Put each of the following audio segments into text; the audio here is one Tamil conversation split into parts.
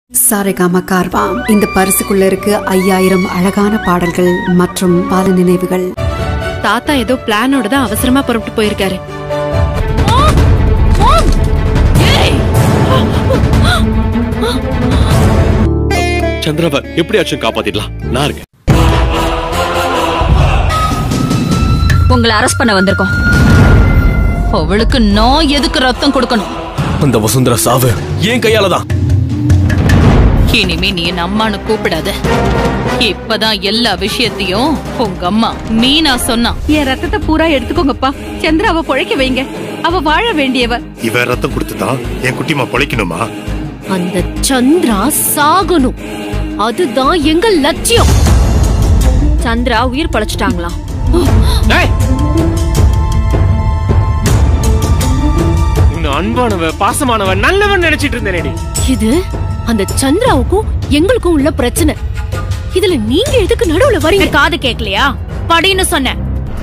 சாரேகாமா கார்வா இந்த பரிசுக்குள்ள இருக்கு ஐயாயிரம் அழகான பாடல்கள் மற்றும் பல நினைவுகள் தாத்தா ஏதோ பிளானோட தான் அவசரமா புறப்பட்டு போயிருக்காரு சந்திராவை எப்படியாச்சும் காப்பாத்திடலாம் நான் இருக்கேன் உங்களை அரெஸ்ட் பண்ண வந்திருக்கோம் அவளுக்கு நான் எதுக்கு ரத்தம் கொடுக்கணும் அந்த வசுந்தரா சாவு ஏன் கையால தான் இனிமே நீ என் அம்மானு கூப்பிடாத இப்பதான் எல்லா விஷயத்தையும் உங்க அம்மா மீனா சொன்னா என் ரத்தத்தை பூரா எடுத்துக்கோங்கப்பா சந்திராவை பொழைக்க வைங்க அவ வாழ வேண்டியவ இவ ரத்தம் கொடுத்துதான் என் குட்டிமா பொழைக்கணுமா அந்த சந்திரா சாகணும் அதுதான் எங்க லட்சியம் சந்திரா உயிர் பழைச்சிட்டாங்களாம் உன்னை அன்பானவ பாசமானவ நல்லவன் நினைச்சிட்டு இருந்தேனேடி இது அந்த சந்திராவுக்கும் எங்களுக்கும் உள்ள பிரச்சனை இதுல நீங்க எதுக்கு நடுவுல வரீங்க காது கேட்கலையா படின்னு சொன்னேன்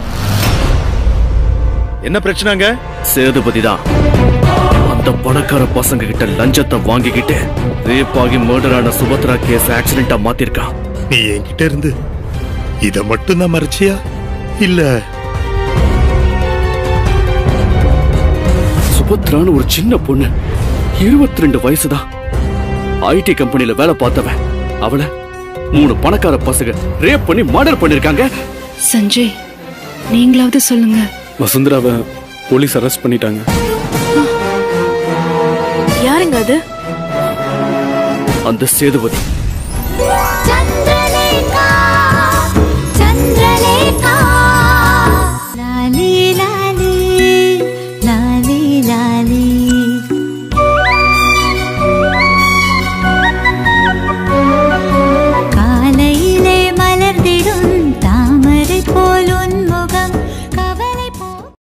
என்ன பிரச்சனைங்க சேதுபதி தான் அந்த பணக்கார பசங்க கிட்ட லஞ்சத்தை வாங்கிக்கிட்டு ரேப் ஆகி மர்டர் ஆன சுபத்ரா கேஸ் ஆக்சிடென்டா மாத்திருக்கான் நீ என்கிட்ட இருந்து இத மட்டும் தான் மறைச்சியா இல்ல சுபத்ரான்னு ஒரு சின்ன பொண்ணு இருபத்தி ரெண்டு வயசுதான் ஐடி கம்பெனில வேலை பார்த்தவன் அவளை மூணு பணக்கார பசங்க ரேப் பண்ணி மர்டர் பண்ணிருக்காங்க சஞ்சய் நீங்களாவது சொல்லுங்க வசுந்தராவை போலீஸ் அரெஸ்ட் பண்ணிட்டாங்க யாருங்க அது அந்த சேதுபதி